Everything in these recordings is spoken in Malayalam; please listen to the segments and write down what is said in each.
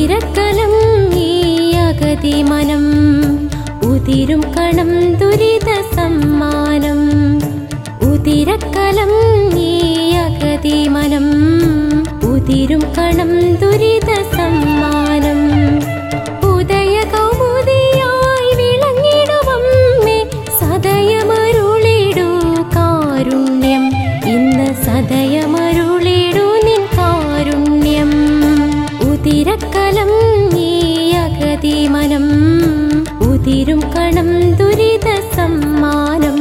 ഉതിരക്കലം ഈ അഗതി മനം ഉതിരും കണം ദുരിത സമ്മാനം ഉതിരക്കലം ഈ അഗതി മനം ഉതിരും കണം ദുരിത സമ്മാനം ഉദയ കൗമുദിയായി വിളങ്ങിടുവമ്മേ സദയമരുളിടൂ കാരുണ്യം ഇന്ന് സദയമരുളിടൂ നിൻ കാരുണ്യം ഉതിരക്കലം ഈ അഗതി മനം ഉതിരും കണം ദുരിത സമ്മാനം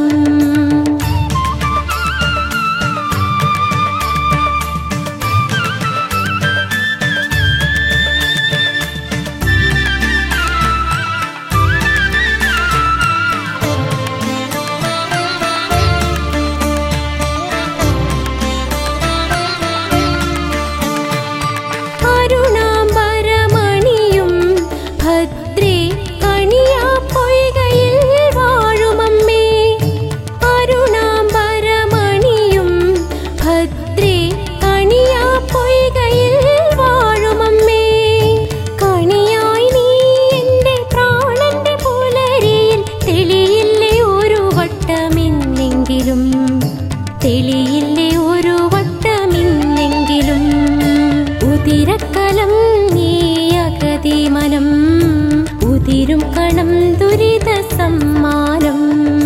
അരുണാംബരമണിയും ഭദ്രേ കണിയാ പൊയ്കയിൽ വാഴുമമ്മേ അരുണാംബരമണിയും ഭദ്രേ കണിയാ പൊയ്കയിൽ വാഴുമമ്മേ കണിയായി നീ എൻ്റെ പ്രാണന്റെ പുലരിയിൽ തെളിയില്ലേ ഒരു വട്ടമെന്നെങ്കിലും തെളിയില്ലേ ഒരു വട്ടമിന്നെങ്കിലും ഉതിരക്കലം നീ അഗതി മനം ഉതിരും കണം ദുരിത സമ്മാനം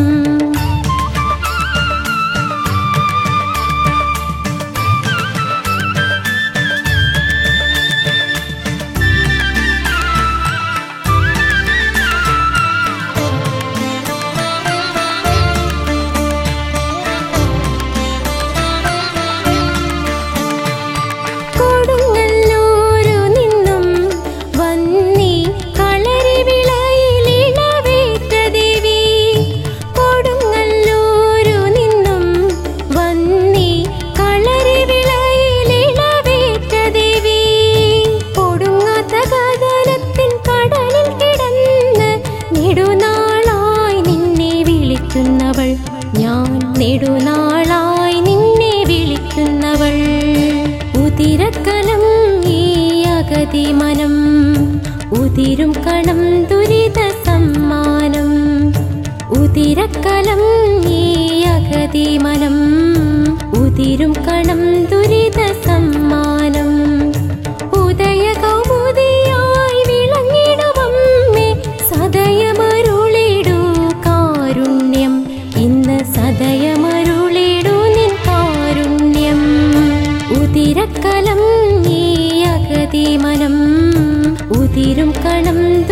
കൊടുങ്ങല്ലൂരു നിന്നും വന്നീ കളരി വിളയിലിളവേറ്റ ദേവി കൊടുങ്ങല്ലൂരു നിന്നും വന്നീ കളരി വിളയിലിളവേറ്റ ദേവി കൊടുങ്ങാത്ത കഥനത്തിൻ കടലിൽ കിടന്ന് നെടുനാളായി നിന്നെ വിളിക്കുന്നവൾ ഞാൻ നെടുനാളായി നിന്നെ വിളിക്കുന്നവൾ ഉതിരക്കലം ഈ അഗതി മനം ഉതിരും കണം ദുരിത സമ്മാനം ഉതിരക്കലം ഈ അഗതി മനം ഉതിരും കണം ദുരിത സമ്മാനം ഉദയ കൗമുദിയായി വിളങ്ങിടുവമ്മേ സദയമരുളിടൂ കാരുണ്യം ഇന്ന് സദയമരുളിടൂ നിൻ കാരുണ്യം ഉതിരക്കലം ഈ അഗതി മനം ഉതിരും കണം